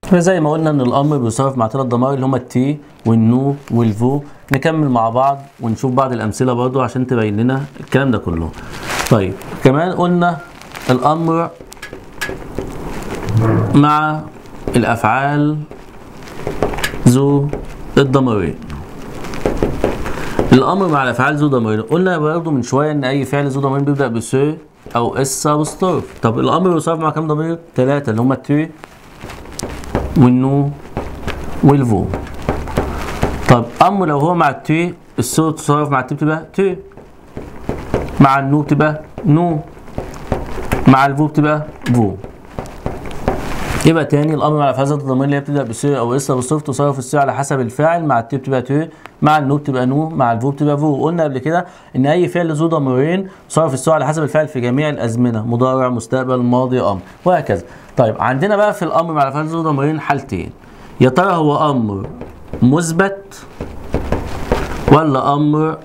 فزي ما قلنا ان الامر بيصرف مع ثلاث ضمائر اللي هما التي والنو والفو نكمل مع بعض ونشوف بعض الامثله برضو عشان تبين لنا الكلام ده كله طيب كمان قلنا الامر مع الافعال ذو الضميرين الامر مع الافعال ذو ضميرين قلنا برضو من شويه ان اي فعل ذو ضميرين بيبدا بس او اس ابوستروف طب الامر بيصرف مع كام ضمير ثلاثه اللي هما التي والنو والفو طب امر لو هو مع التي الصوت تصرف مع التي بتبقى تي مع النو بتبقى نو مع الفو بتبقى فو يبقى تاني الامر مع الافعال ذات الضمير اللي هي بتبدا بسي او اس بالصرف تصرف السي على حسب الفاعل مع التي بتبقى تي مع النو بتبقى نو مع الفو بتبقى فو قلنا قبل كده ان اي فعل ذو ضميرين صرف السي على حسب الفعل في جميع الازمنه مضارع مستقبل ماضي امر وهكذا طيب عندنا بقى في الامر مع الافعال ذو ضميرين حالتين يا ترى هو امر مثبت ولا امر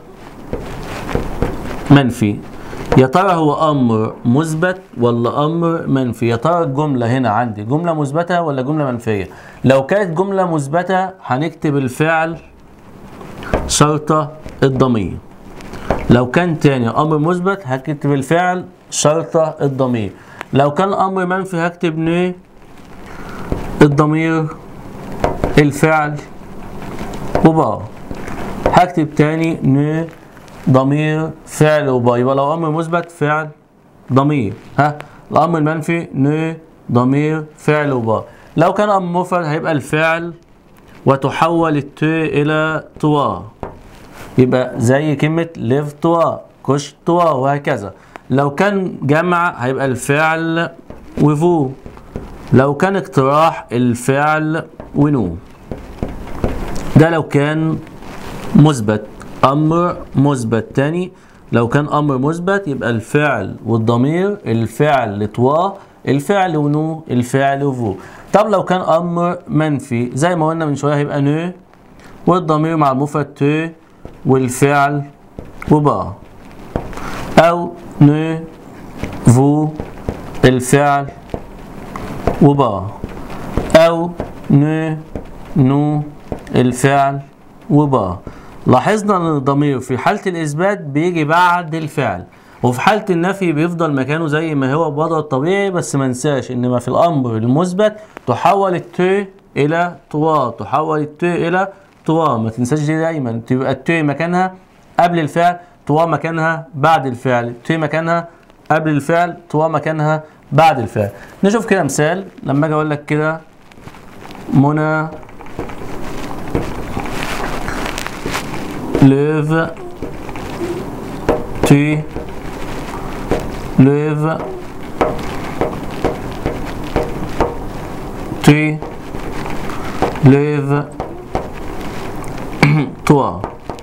منفي يا ترى هو امر مثبت ولا امر منفي يا ترى الجمله هنا عندي جمله مثبته ولا جمله منفيه لو كانت جمله مثبته هنكتب الفعل شرطه الضمير لو كان تاني امر مثبت هكتب الفعل شرطه الضمير لو كان امر منفي هكتب ن الضمير الفعل وبا هكتب تاني ن ضمير فعل وبا يبقى لو امر مثبت فعل ضمير ها الامر المنفي ن ضمير فعل وبا لو كان امر مفرد هيبقى الفعل وتحول الت الى توا يبقى زي كلمة ليف توا كش توا وهكذا لو كان جمع هيبقى الفعل وفو لو كان اقتراح الفعل ونو ده لو كان مثبت امر مثبت تاني لو كان امر مثبت يبقى الفعل والضمير الفعل توا الفعل ونو الفعل وفو طب لو كان امر منفي زي ما قلنا من شويه هيبقى نو والضمير مع المفرد ت والفعل وبا او نو فو الفعل وبا او نو نو الفعل وبا لاحظنا ان الضمير في حالة الاثبات بيجي بعد الفعل وفي حالة النفي بيفضل مكانه زي ما هو بوضعه الطبيعي بس ما ننساش ان ما في الامر المثبت تحول الت الى توا تحول الت الى توا ما تنساش دي دايما تبقى الت مكانها قبل الفعل توا مكانها بعد الفعل الت مكانها قبل الفعل توا مكانها بعد الفعل نشوف كده مثال لما اجي اقول لك كده منى lève tu lève tu lève toi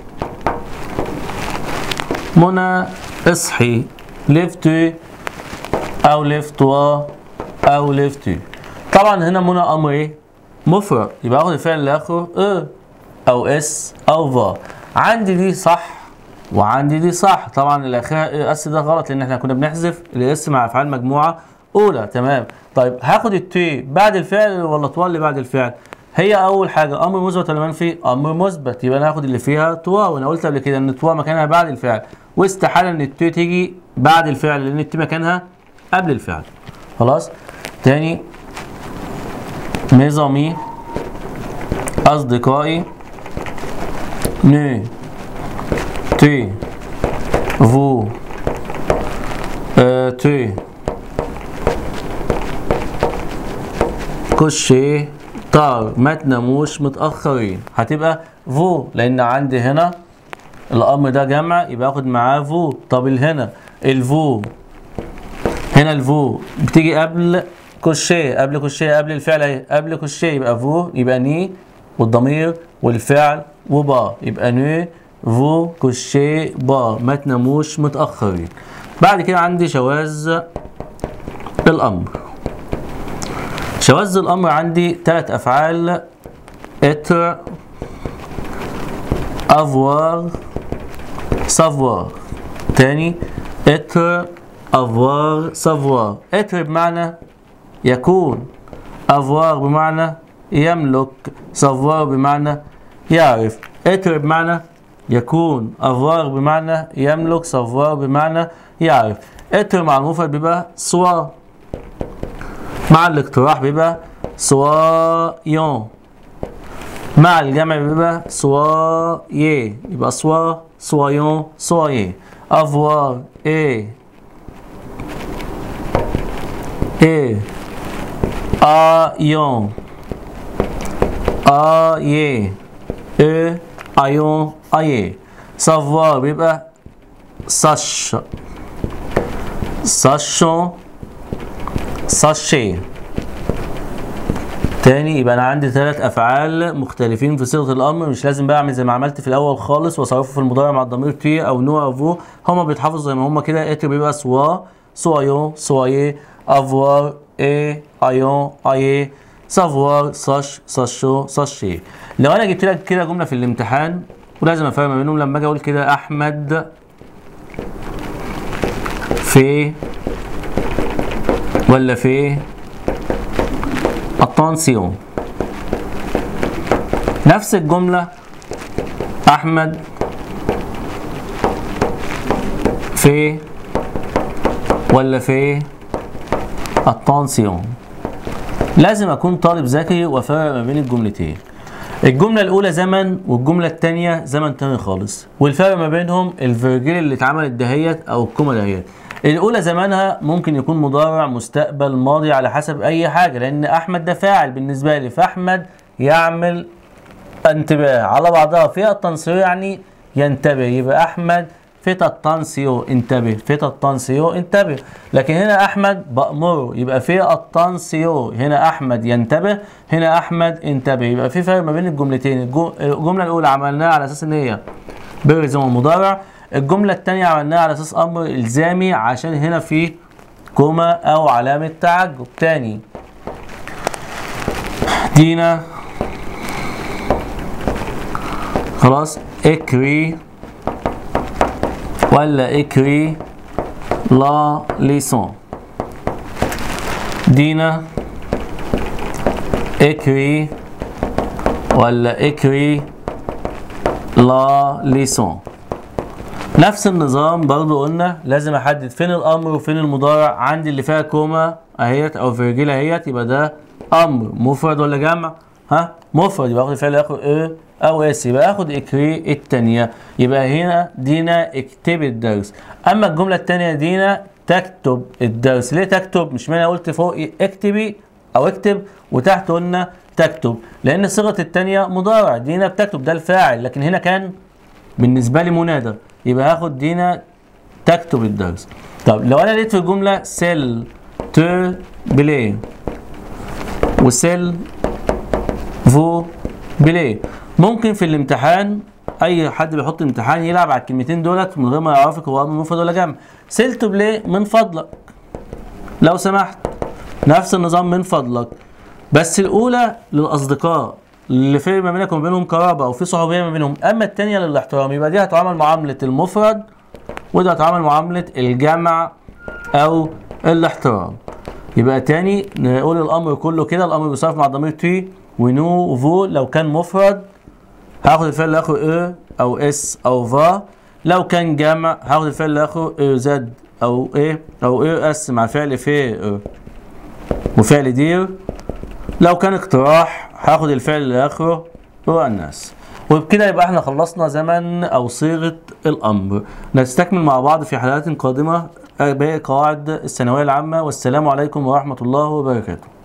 منى اصحي lève tu او lève toi او lève tu طبعا هنا منى امر ايه مفرد يبقى اخد الفعل اللي اخره اه او اس او فا عندي دي صح وعندي دي صح طبعا الاخير اس ده غلط لان احنا كنا بنحذف الاس مع افعال مجموعه اولى تمام طيب هاخد التي بعد الفعل ولا طوال اللي بعد الفعل هي اول حاجه امر مثبت ولا منفي امر مثبت يبقى انا هاخد اللي فيها توا وانا قلت قبل كده ان توا مكانها بعد الفعل واستحاله ان التي تيجي بعد الفعل لان التي مكانها قبل الفعل خلاص تاني نظامي اصدقائي ne, tu, vous, euh, tu, كوشي طار ما تناموش متأخرين هتبقى فو لأن عندي هنا الأمر ده جمع يبقى آخد معاه فو طب هنا الفو هنا الفو بتيجي قبل كوشي قبل كوشي قبل الفعل اهي قبل كوشي يبقى فو يبقى ني والضمير والفعل وبا يبقى نو فو كوشي با ما تناموش متأخرين بعد كده عندي شواذ الأمر شواذ الأمر عندي ثلاث أفعال اتر افوار سافوار تاني اتر افوار سافوار اتر بمعنى يكون افوار بمعنى يملك savoir بمعنى يعرف être بمعنى يكون avoir بمعنى يملك savoir بمعنى يعرف être مع المفرد بيبقى soit مع الاقتراح بيبقى soyons مع الجمع بيبقى soyez يبقى soit soyons soyez avoir et et ayons ayez eux ayons ayez savoir بيبقى sache sachons sachez تاني يبقى انا عندي ثلاث افعال مختلفين في صيغه الامر مش لازم بقى اعمل زي ما عملت في الاول خالص واصرفه في المضارع مع الضمير تي او نو او فو هما بيتحفظوا زي ما هما كده اتر بيبقى سوا سوايون سوايي افوار اي ايون ايي سافوار ساش ساشو ساشي لو انا جبت لك كده جمله في الامتحان ولازم افرق ما بينهم لما اجي اقول كده احمد في ولا في attention نفس الجملة أحمد في ولا في attention لازم أكون طالب ذكي وأفرق ما بين الجملتين الجملة الأولى زمن والجملة التانية زمن تاني خالص والفرق ما بينهم الفيرجيل اللي اتعملت دهيت أو الكومة دهيت الأولى زمانها ممكن يكون مضارع مستقبل ماضي على حسب أي حاجة لأن أحمد ده فاعل بالنسبة لي فأحمد يعمل انتباه على بعضها في التنصير يعني ينتبه يبقى أحمد فيتا التانسيو انتبه فيتا التانسيو انتبه لكن هنا أحمد بأمره يبقى في التانسيو هنا أحمد ينتبه هنا أحمد انتبه يبقى في فرق ما بين الجملتين الجملة الأولى عملناها على أساس إن هي بيرزم المضارع الجملة التانية عملناها على أساس أمر إلزامي عشان هنا في كوما أو علامة تعجب تاني دينا خلاص اكري ولا اكري لا ليسون دينا اكري ولا اكري لا ليسون نفس النظام برضو قلنا لازم احدد فين الامر وفين المضارع عندي اللي فيها كوما اهيت او فيرجيل اهيت يبقى ده امر مفرد ولا جمع ها مفرد يبقى اخد الفعل اخد ايه او اس يبقى اخد اكري التانية يبقى هنا دينا اكتب الدرس اما الجملة التانية دينا تكتب الدرس ليه تكتب مش معنى قلت فوق اكتبي او اكتب وتحت قلنا تكتب لان صيغة التانية مضارع دينا بتكتب ده الفاعل لكن هنا كان بالنسبة لي منادى يبقى هاخد دينا تكتب الدرس طب لو انا لقيت في الجمله سيل تو بلي وسيل فو بلي ممكن في الامتحان اي حد بيحط امتحان يلعب على الكلمتين دولت من غير ما يعرفك هو امر مفرد ولا جمع سيل تو بلي من فضلك لو سمحت نفس النظام من فضلك بس الاولى للاصدقاء اللي في ما بينك وما بينهم قرابه او في صحوبيه ما بينهم اما الثانيه للاحترام يبقى دي هتعامل معامله المفرد وده هتعامل معامله الجمع او الاحترام يبقى تاني نقول الامر كله كده الامر بيصرف مع ضمير تي ونو فو لو كان مفرد هاخد الفعل اللي اخره او او اس او فا لو كان جمع هاخد الفعل اللي اخره او زد او ايه او ايه اس مع فعل في وفعل دير لو كان اقتراح هاخد الفعل اللي اخره هو الناس وبكده يبقى احنا خلصنا زمن او صيغه الامر نستكمل مع بعض في حلقات قادمه باقي قواعد الثانويه العامه والسلام عليكم ورحمه الله وبركاته